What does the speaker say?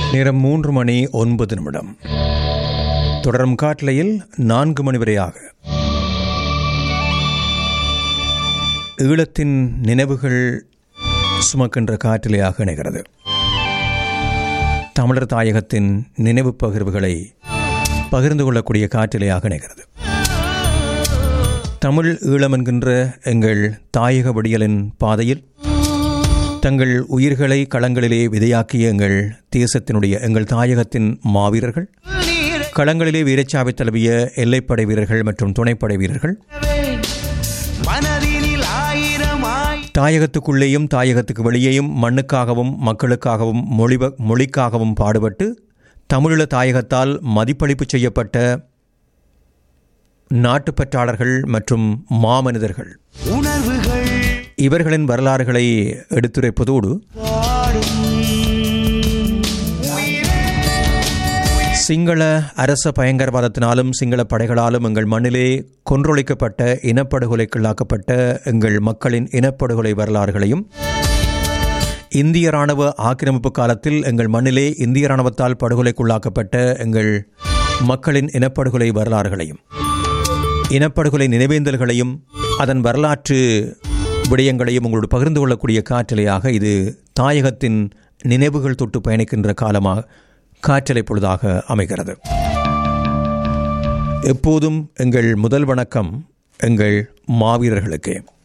நேரம் மூன்று மணி ஒன்பது நிமிடம் தொடரும் காட்டலையில் நான்கு மணி வரையாக ஈழத்தின் நினைவுகள் சுமக்கின்ற காற்றிலையாக இணைகிறது தமிழர் தாயகத்தின் நினைவு பகிர்வுகளை பகிர்ந்து கொள்ளக்கூடிய காற்றிலையாக இணைகிறது தமிழ் ஈழம் என்கின்ற எங்கள் தாயக விடியலின் பாதையில் தங்கள் உயிர்களை களங்களிலே விதையாக்கிய எங்கள் தேசத்தினுடைய எங்கள் தாயகத்தின் மாவீரர்கள் களங்களிலே வீரச்சாவை தழுவிய எல்லைப்படை வீரர்கள் மற்றும் துணைப்படை வீரர்கள் மனதினில் ஆயிரம் ஆய் தாயகத்துக்குள்ளேயும் தாயகத்துக்கு வெளியேயும் மண்ணுக்காகவும் மக்களுக்காகவும் மொழி மொழிக்காகவும் பாடுபட்டு தமிழீழ தாயகத்தால் மதிப்பளிப்பு செய்யப்பட்ட நாட்டுப்பற்றாளர்கள் மற்றும் மாமனிதர்கள் உணர்வுகள் இவர்களின் வரலாறுகளை எடுத்துரைப்பதோடு சிங்கள அரச பயங்கரவாதத்தினாலும் சிங்கள படைகளாலும் எங்கள் மண்ணிலே கொன்றொழிக்கப்பட்ட இனப்படுகொலைக்குள்ளாக்கப்பட்ட எங்கள் மக்களின் இனப்படுகொலை வரலாறுகளையும் இந்திய ராணுவ ஆக்கிரமிப்பு காலத்தில் எங்கள் மண்ணிலே இந்திய ராணுவத்தால் படுகொலைக்குள்ளாக்கப்பட்ட எங்கள் மக்களின் இனப்படுகொலை வரலாறுகளையும் இனப்படுகொலை நினைவேந்தல்களையும் அதன் வரலாற்று விடயங்களையும் உங்களோடு பகிர்ந்து கொள்ளக்கூடிய காற்றலையாக இது தாயகத்தின் நினைவுகள் தொட்டு பயணிக்கின்ற காலமாக காற்றலை பொழுதாக அமைகிறது எப்போதும் எங்கள் முதல் வணக்கம் எங்கள் மாவீரர்களுக்கே